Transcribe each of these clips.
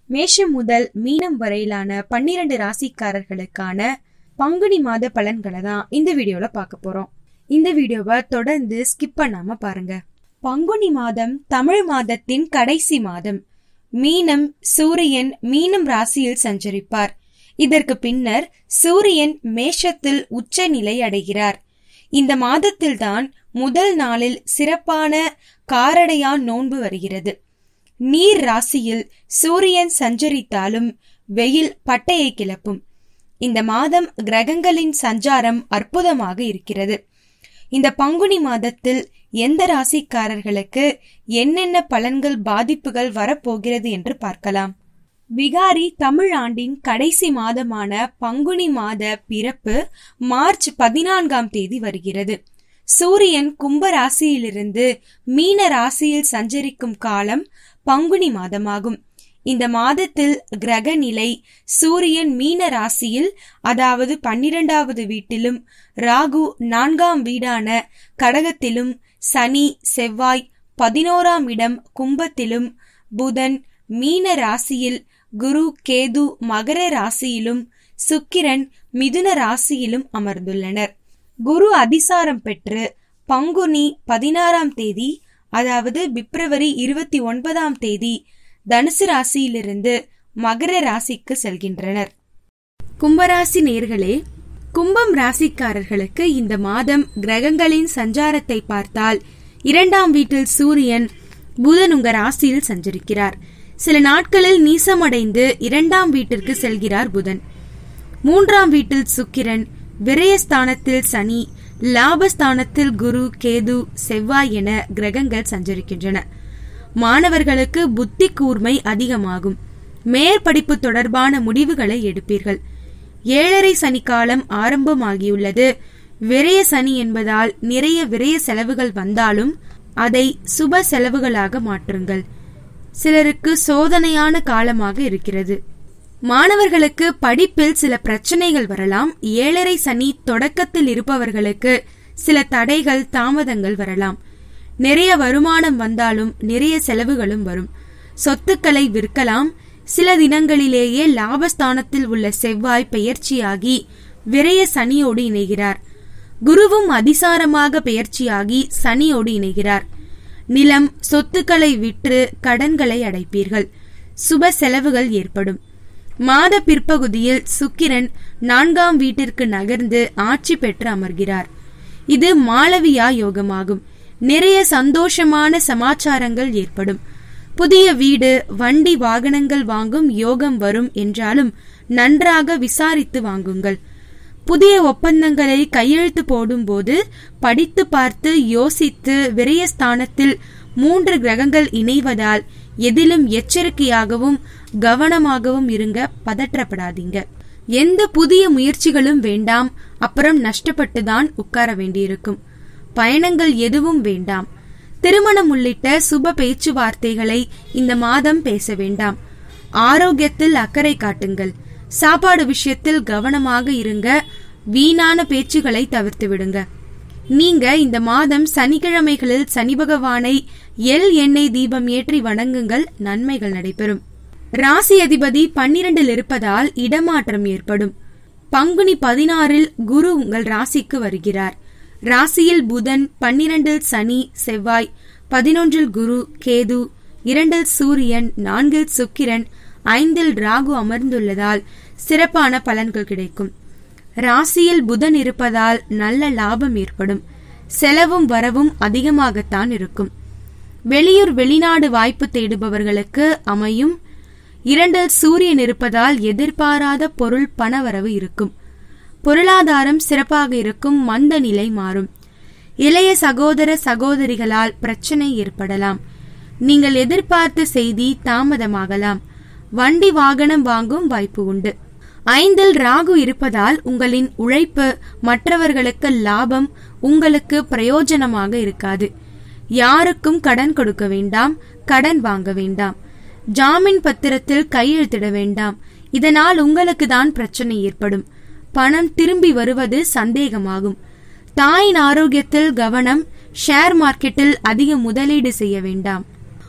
மேஷம் முதல் மீனம் வரையிலான பன்னிரண்டு ராசிக்காரர்களுக்கான பங்குனி மாத பலன்களை தான் இந்த வீடியோல பார்க்க போறோம் இந்த வீடியோவை தொடர்ந்து ஸ்கிப் பண்ணாம பாருங்க பங்குனி மாதம் தமிழ் மாதத்தின் கடைசி மாதம் மீனம் சூரியன் மீனம் ராசியில் சஞ்சரிப்பார் இதற்கு பின்னர் சூரியன் மேஷத்தில் உச்ச நிலை அடைகிறார் இந்த மாதத்தில்தான் முதல் நாளில் சிறப்பான காரடையான் நோன்பு வருகிறது நீர் ராசியில் சூரியன் சஞ்சரித்தாலும் வெயில் பட்டையை கிளப்பும் இந்த மாதம் கிரகங்களின் சஞ்சாரம் அற்புதமாக இருக்கிறது இந்த பங்குனி மாதத்தில் எந்த ராசிக்காரர்களுக்கு என்னென்ன பலன்கள் பாதிப்புகள் வரப்போகிறது என்று பார்க்கலாம் விகாரி தமிழ் ஆண்டின் கடைசி மாதமான பங்குனி மாத பிறப்பு மார்ச் பதினான்காம் தேதி வருகிறது சூரியன் கும்ப ராசியிலிருந்து மீன ராசியில் சஞ்சரிக்கும் காலம் பங்குனி மாதமாகும் இந்த மாதத்தில் கிரக நிலை சூரியன் மீன ராசியில் அதாவது பன்னிரெண்டாவது வீட்டிலும் ராகு நான்காம் வீடான கடகத்திலும் சனி செவ்வாய் பதினோராம் இடம் கும்பத்திலும் புதன் மீன ராசியில் குரு கேது மகர ராசியிலும் சுக்கிரன் மிதுன ராசியிலும் அமர்ந்துள்ளனர் குரு அதிசாரம் பெற்று பங்குனி பதினாறாம் தேதி அதாவது பிப்ரவரி இருபத்தி ஒன்பதாம் தேதி தனுசு ராசியிலிருந்து மகர ராசிக்கு செல்கின்றனர் கும்பராசி நேர்களே கும்பம் ராசிக்காரர்களுக்கு இந்த மாதம் கிரகங்களின் சஞ்சாரத்தை பார்த்தால் இரண்டாம் வீட்டில் சூரியன் புதன் உங்க ராசியில் சஞ்சரிக்கிறார் சில நாட்களில் நீசமடைந்து இரண்டாம் வீட்டிற்கு செல்கிறார் புதன் மூன்றாம் வீட்டில் சுக்கிரன் விரயஸ்தானத்தில் சனி லாபஸ்தானத்தில் குரு கேது செவ்வாய் என கிரகங்கள் சஞ்சரிக்கின்றன மாணவர்களுக்கு புத்தி கூர்மை அதிகமாகும் மேற்படிப்பு தொடர்பான முடிவுகளை எடுப்பீர்கள் ஏழரை சனி காலம் ஆரம்பமாகியுள்ளது விரய சனி என்பதால் நிறைய விரய செலவுகள் வந்தாலும் அதை சுப செலவுகளாக மாற்றுங்கள் சிலருக்கு சோதனையான காலமாக இருக்கிறது மாணவர்களுக்கு படிப்பில் சில பிரச்சனைகள் வரலாம் ஏழரை சனி தொடக்கத்தில் இருப்பவர்களுக்கு சில தடைகள் தாமதங்கள் வரலாம் நிறைய வருமானம் வந்தாலும் நிறைய செலவுகளும் வரும் சொத்துக்களை விற்கலாம் சில தினங்களிலேயே லாபஸ்தானத்தில் உள்ள செவ்வாய் பெயர்ச்சியாகி விரய சனியோடு இணைகிறார் குருவும் அதிசாரமாக பெயர்ச்சியாகி சனியோடு இணைகிறார் நிலம் சொத்துக்களை விற்று கடன்களை அடைப்பீர்கள் சுப செலவுகள் ஏற்படும் மாத பிற்பகுதியில் சுக்கிரன் நான்காம் வீட்டிற்கு நகர்ந்து ஆட்சி பெற்று அமர்கிறார் இது மாளவியா யோகமாகும் நிறைய சந்தோஷமான சமாச்சாரங்கள் ஏற்படும் புதிய வீடு வண்டி வாகனங்கள் வாங்கும் யோகம் வரும் என்றாலும் நன்றாக விசாரித்து வாங்குங்கள் புதிய ஒப்பந்தங்களை கையெழுத்து போடும்போது படித்து பார்த்து யோசித்து விரயஸ்தானத்தில் மூன்று கிரகங்கள் இணைவதால் எதிலும் எச்சரிக்கையாகவும் கவனமாகவும் இருங்க பதற்றப்படாதீங்க எந்த புதிய முயற்சிகளும் வேண்டாம் அப்புறம் நஷ்டப்பட்டுதான் உட்கார வேண்டியிருக்கும் பயணங்கள் எதுவும் வேண்டாம் திருமணம் உள்ளிட்ட சுப பேச்சுவார்த்தைகளை இந்த மாதம் பேச வேண்டாம் ஆரோக்கியத்தில் அக்கறை காட்டுங்கள் சாப்பாடு விஷயத்தில் கவனமாக இருங்க வீணான பேச்சுகளை தவிர்த்து விடுங்க நீங்க இந்த மாதம் சனிக்கிழமைகளில் சனி பகவானை எல் எண்ணெய் தீபம் ஏற்றி வணங்குங்கள் நன்மைகள் நடைபெறும் ராசி அதிபதி பன்னிரண்டில் இருப்பதால் இடமாற்றம் ஏற்படும் பங்குனி பதினாறில் குரு உங்கள் ராசிக்கு வருகிறார் ராசியில் புதன் பன்னிரண்டில் சனி செவ்வாய் பதினொன்றில் குரு கேது இரண்டில் சூரியன் நான்கில் சுக்கிரன் ஐந்தில் ராகு அமர்ந்துள்ளதால் சிறப்பான பலன்கள் கிடைக்கும் ராசியில் புதன் இருப்பதால் நல்ல லாபம் ஏற்படும் செலவும் வரவும் அதிகமாகத்தான் இருக்கும் வெளியூர் வெளிநாடு வாய்ப்பு தேடுபவர்களுக்கு அமையும் இரண்டில் சூரியன் இருப்பதால் எதிர்பாராத பொருள் பணவரவு இருக்கும் பொருளாதாரம் சிறப்பாக இருக்கும் மந்த நிலை மாறும் இளைய சகோதர சகோதரிகளால் பிரச்சனை ஏற்படலாம் நீங்கள் எதிர்பார்த்த செய்தி தாமதமாகலாம் வண்டி வாகனம் வாங்கும் வாய்ப்பு உண்டு ஐந்தில் ராகு இருப்பதால் உங்களின் உழைப்பு மற்றவர்களுக்கு லாபம் உங்களுக்கு பிரயோஜனமாக இருக்காது யாருக்கும் கடன் கொடுக்க வேண்டாம் கடன் வாங்க வேண்டாம் ஜாமீன் பத்திரத்தில் கையெழுத்திட வேண்டாம் இதனால் உங்களுக்கு தான் பிரச்சனை ஏற்படும் பணம் திரும்பி வருவது சந்தேகமாகும் தாயின் ஆரோக்கியத்தில் கவனம் ஷேர் மார்க்கெட்டில் அதிக முதலீடு செய்ய வேண்டாம்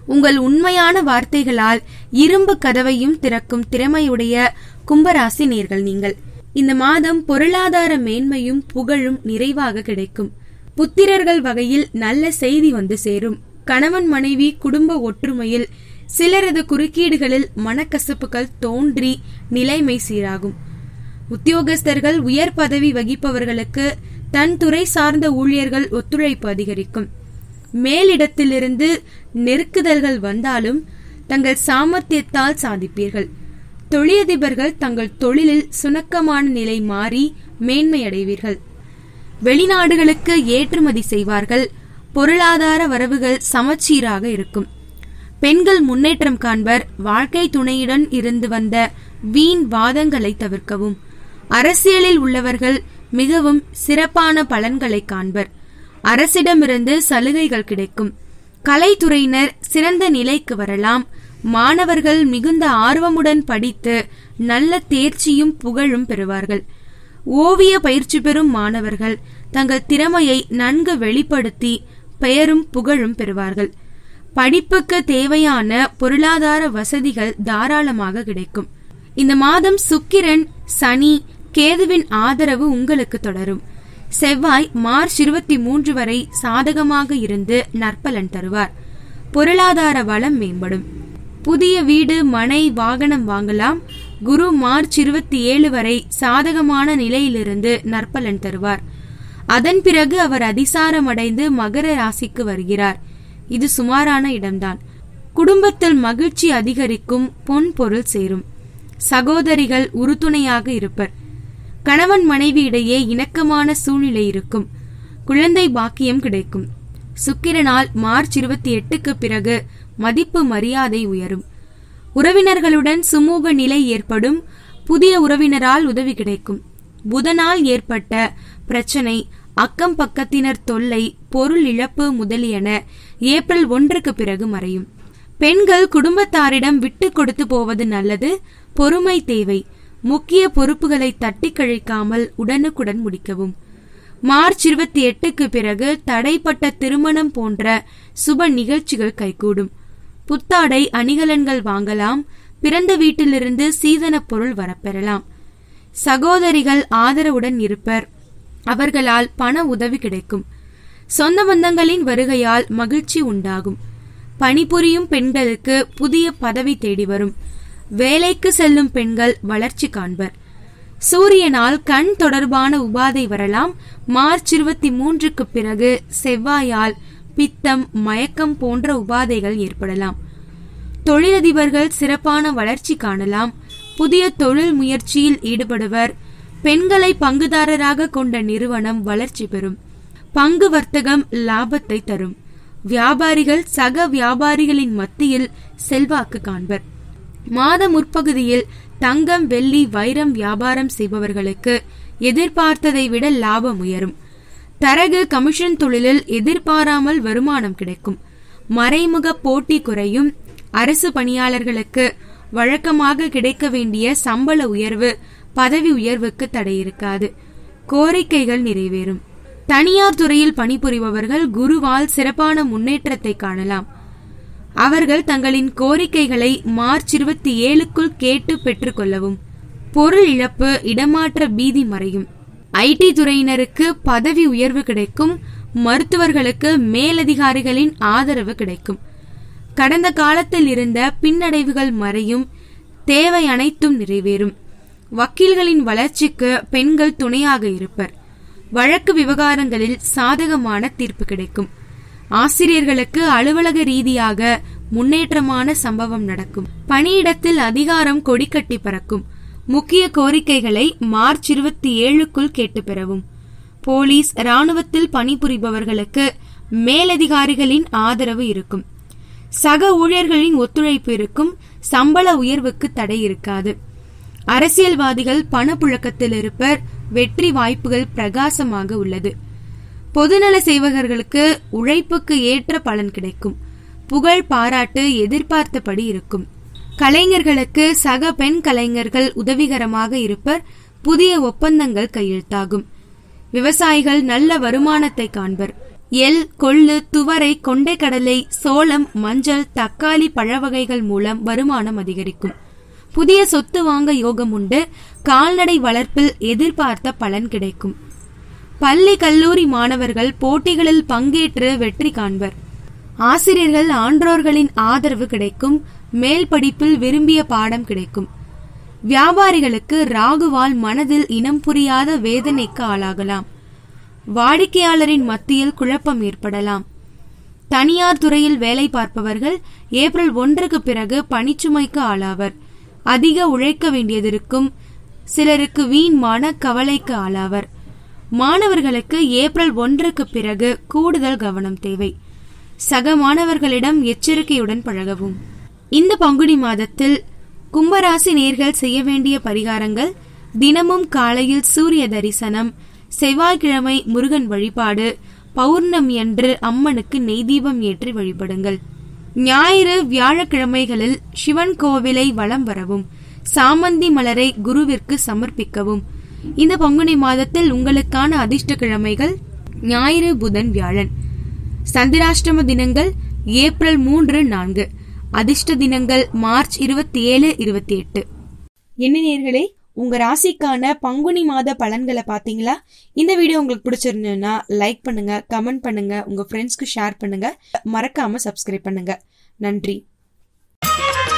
உங்கள் உண்மையான வார்த்தைகளால் இரும்பு கதவையும் திறக்கும் திறமையுடைய கும்பராசி நேர்கள் நீங்கள் இந்த மாதம் பொருளாதார மேன்மையும் புகழும் நிறைவாக கிடைக்கும் புத்திரர்கள் வகையில் நல்ல செய்தி வந்து சேரும் கணவன் மனைவி குடும்ப ஒற்றுமையில் சிலரது குறுக்கீடுகளில் மனக்கசப்புகள் தோன்றி நிலைமை சீராகும் உத்தியோகஸ்தர்கள் உயர் பதவி வகிப்பவர்களுக்கு தன் துறை சார்ந்த ஊழியர்கள் ஒத்துழைப்பு அதிகரிக்கும் மேலிடத்திலிருந்து நெருக்குதல்கள் வந்தாலும் தங்கள் சாமர்த்தியத்தால் சாதிப்பீர்கள் தொழிலதிபர்கள் தங்கள் தொழிலில் சுணக்கமான நிலை மாறி மேன்மை அடைவீர்கள் வெளிநாடுகளுக்கு ஏற்றுமதி செய்வார்கள் பொருளாதார வரவுகள் சமச்சீராக இருக்கும் பெண்கள் முன்னேற்றம் காண்பர் வாழ்க்கை துணையுடன் இருந்து வந்த வீண் வாதங்களை தவிர்க்கவும் அரசியலில் உள்ளவர்கள் மிகவும் சிறப்பான பலன்களை காண்பர் அரசிடமிருந்து சலுகைகள் கிடைக்கும் கலைத்துறையினர் சிறந்த நிலைக்கு வரலாம் மாணவர்கள் மிகுந்த ஆர்வமுடன் படித்து நல்ல தேர்ச்சியும் புகழும் பெறுவார்கள் ஓவிய பயிற்சி பெறும் மாணவர்கள் தங்கள் திறமையை நன்கு வெளிப்படுத்தி பெயரும் புகழும் பெறுவார்கள் படிப்புக்கு தேவையான பொருளாதார வசதிகள் தாராளமாக கிடைக்கும் இந்த மாதம் சுக்கிரன் சனி கேதுவின் ஆதரவு உங்களுக்கு தொடரும் செவ்வாய் மார்ச் இருபத்தி மூன்று வரை சாதகமாக இருந்து நற்பலன் தருவார் பொருளாதார வளம் மேம்படும் புதிய வீடு மனை வாகனம் வாங்கலாம் குரு மார்ச் இருபத்தி ஏழு வரை சாதகமான நிலையிலிருந்து நற்பலன் தருவார் அதன் பிறகு அவர் அதிசாரமடைந்து மகர ராசிக்கு வருகிறார் இது சுமாரான இடம்தான் குடும்பத்தில் மகிழ்ச்சி அதிகரிக்கும் பொன் பொருள் சேரும் சகோதரிகள் உறுதுணையாக இருப்பர் கணவன் மனைவி இடையே இணக்கமான சூழ்நிலை இருக்கும் குழந்தை பாக்கியம் கிடைக்கும் சுக்கிரனால் மார்ச் இருபத்தி எட்டுக்கு பிறகு மதிப்பு மரியாதை உயரும் உறவினர்களுடன் சுமூக நிலை ஏற்படும் புதிய உறவினரால் உதவி கிடைக்கும் புதனால் ஏற்பட்ட பிரச்சனை அக்கம் பக்கத்தினர் தொல்லை பொருள் இழப்பு முதலியன ஏப்ரல் ஒன்றுக்கு பிறகு மறையும் பெண்கள் குடும்பத்தாரிடம் விட்டு கொடுத்து போவது நல்லது பொறுமை தேவை முக்கிய பொறுப்புகளை தட்டி கழிக்காமல் உடனுக்குடன் முடிக்கவும் மார்ச் இருபத்தி எட்டுக்கு பிறகு தடைப்பட்ட திருமணம் போன்ற சுப நிகழ்ச்சிகள் கைகூடும் புத்தாடை அணிகலன்கள் வாங்கலாம் பிறந்த வீட்டிலிருந்து சீதன பொருள் வரப்பெறலாம் சகோதரிகள் ஆதரவுடன் இருப்பர் அவர்களால் பண உதவி கிடைக்கும் சொந்த பந்தங்களின் வருகையால் மகிழ்ச்சி உண்டாகும் பணிபுரியும் பெண்களுக்கு புதிய பதவி தேடி வரும் வேலைக்கு செல்லும் பெண்கள் வளர்ச்சி காண்பர் சூரியனால் கண் தொடர்பான உபாதை வரலாம் மார்ச் இருபத்தி மூன்றுக்கு பிறகு செவ்வாயால் பித்தம் மயக்கம் போன்ற உபாதைகள் ஏற்படலாம் தொழிலதிபர்கள் சிறப்பான வளர்ச்சி காணலாம் புதிய தொழில் முயற்சியில் ஈடுபடுவர் பெண்களை பங்குதாரராக கொண்ட நிறுவனம் வளர்ச்சி பெறும் பங்கு வர்த்தகம் லாபத்தை தரும் வியாபாரிகள் சக வியாபாரிகளின் மத்தியில் செல்வாக்கு காண்பர் மாத முற்பகுதியில் தங்கம் வெள்ளி வைரம் வியாபாரம் செய்பவர்களுக்கு எதிர்பார்த்ததை விட லாபம் உயரும் தரகு கமிஷன் தொழிலில் எதிர்பாராமல் வருமானம் கிடைக்கும் மறைமுக போட்டி குறையும் அரசு பணியாளர்களுக்கு வழக்கமாக கிடைக்க வேண்டிய சம்பள உயர்வு பதவி உயர்வுக்கு தடை இருக்காது கோரிக்கைகள் நிறைவேறும் தனியார் துறையில் பணிபுரிபவர்கள் குருவால் சிறப்பான முன்னேற்றத்தை காணலாம் அவர்கள் தங்களின் கோரிக்கைகளை மார்ச் இருபத்தி ஏழுக்குள் கேட்டு பெற்றுக்கொள்ளவும் பொருள் இழப்பு இடமாற்ற பீதி மறையும் ஐடி துறையினருக்கு பதவி உயர்வு கிடைக்கும் மருத்துவர்களுக்கு மேலதிகாரிகளின் ஆதரவு கிடைக்கும் கடந்த காலத்தில் இருந்த பின்னடைவுகள் மறையும் தேவை அனைத்தும் நிறைவேறும் வக்கீல்களின் வளர்ச்சிக்கு பெண்கள் துணையாக இருப்பர் வழக்கு விவகாரங்களில் சாதகமான தீர்ப்பு கிடைக்கும் ஆசிரியர்களுக்கு அலுவலக ரீதியாக முன்னேற்றமான சம்பவம் நடக்கும் பணியிடத்தில் அதிகாரம் கொடிக்கட்டி பறக்கும் முக்கிய கோரிக்கைகளை மார்ச் இருபத்தி ஏழுக்குள் கேட்டு பெறவும் போலீஸ் ராணுவத்தில் பணிபுரிபவர்களுக்கு மேலதிகாரிகளின் ஆதரவு இருக்கும் சக ஊழியர்களின் ஒத்துழைப்பு இருக்கும் சம்பள உயர்வுக்கு தடை இருக்காது அரசியல்வாதிகள் பணப்புழக்கத்தில் இருப்பர் வெற்றி வாய்ப்புகள் பிரகாசமாக உள்ளது பொதுநல சேவகர்களுக்கு உழைப்புக்கு ஏற்ற பலன் கிடைக்கும் புகழ் பாராட்டு எதிர்பார்த்தபடி இருக்கும் கலைஞர்களுக்கு சக பெண் கலைஞர்கள் உதவிகரமாக இருப்பர் புதிய ஒப்பந்தங்கள் கையெழுத்தாகும் விவசாயிகள் நல்ல வருமானத்தை காண்பர் எள் கொள்ளு துவரை கொண்டைக்கடலை சோளம் மஞ்சள் தக்காளி பழ வகைகள் மூலம் வருமானம் அதிகரிக்கும் புதிய சொத்து வாங்க யோகம் உண்டு கால்நடை வளர்ப்பில் எதிர்பார்த்த பலன் கிடைக்கும் பள்ளி கல்லூரி மாணவர்கள் போட்டிகளில் பங்கேற்று வெற்றி காண்பர் ஆசிரியர்கள் ஆன்றோர்களின் ஆதரவு கிடைக்கும் மேல் படிப்பில் விரும்பிய பாடம் கிடைக்கும் வியாபாரிகளுக்கு ராகுவால் மனதில் இனம் புரியாத வேதனைக்கு ஆளாகலாம் வாடிக்கையாளரின் மத்தியில் குழப்பம் ஏற்படலாம் தனியார் துறையில் வேலை பார்ப்பவர்கள் ஏப்ரல் ஒன்றுக்கு பிறகு பணிச்சுமைக்கு ஆளாவர் அதிக உழைக்க வேண்டியதிருக்கும் சிலருக்கு வீண் மன கவலைக்கு ஆளாவர் மாணவர்களுக்கு ஏப்ரல் ஒன்றுக்கு பிறகு கூடுதல் கவனம் தேவை சக மாணவர்களிடம் எச்சரிக்கையுடன் பழகவும் இந்த பங்குனி மாதத்தில் கும்பராசி நேர்கள் செய்ய வேண்டிய பரிகாரங்கள் தினமும் காலையில் சூரிய தரிசனம் செவ்வாய்க்கிழமை முருகன் வழிபாடு பௌர்ணமி அன்று அம்மனுக்கு நெய் தீபம் ஏற்றி வழிபடுங்கள் ஞாயிறு வியாழக்கிழமைகளில் சிவன் கோவிலை வலம் வரவும் சாமந்தி மலரை குருவிற்கு சமர்ப்பிக்கவும் இந்த பங்குனி மாதத்தில் உங்களுக்கான அதிர்ஷ்ட கிழமைகள் ஞாயிறு புதன் வியாழன் சந்திராஷ்டம தினங்கள் ஏப்ரல் மூன்று நான்கு அதிர்ஷ்ட தினங்கள் மார்ச் இருபத்தி ஏழு இருபத்தி எட்டு என்ன நேர்களே உங்க ராசிக்கான பங்குனி மாத பலன்களை பாத்தீங்களா இந்த வீடியோ உங்களுக்கு பிடிச்சிருந்ததுன்னா லைக் பண்ணுங்க கமெண்ட் பண்ணுங்க உங்க ஃப்ரெண்ட்ஸ்க்கு ஷேர் பண்ணுங்க மறக்காம சப்ஸ்கிரைப் பண்ணுங்க நன்றி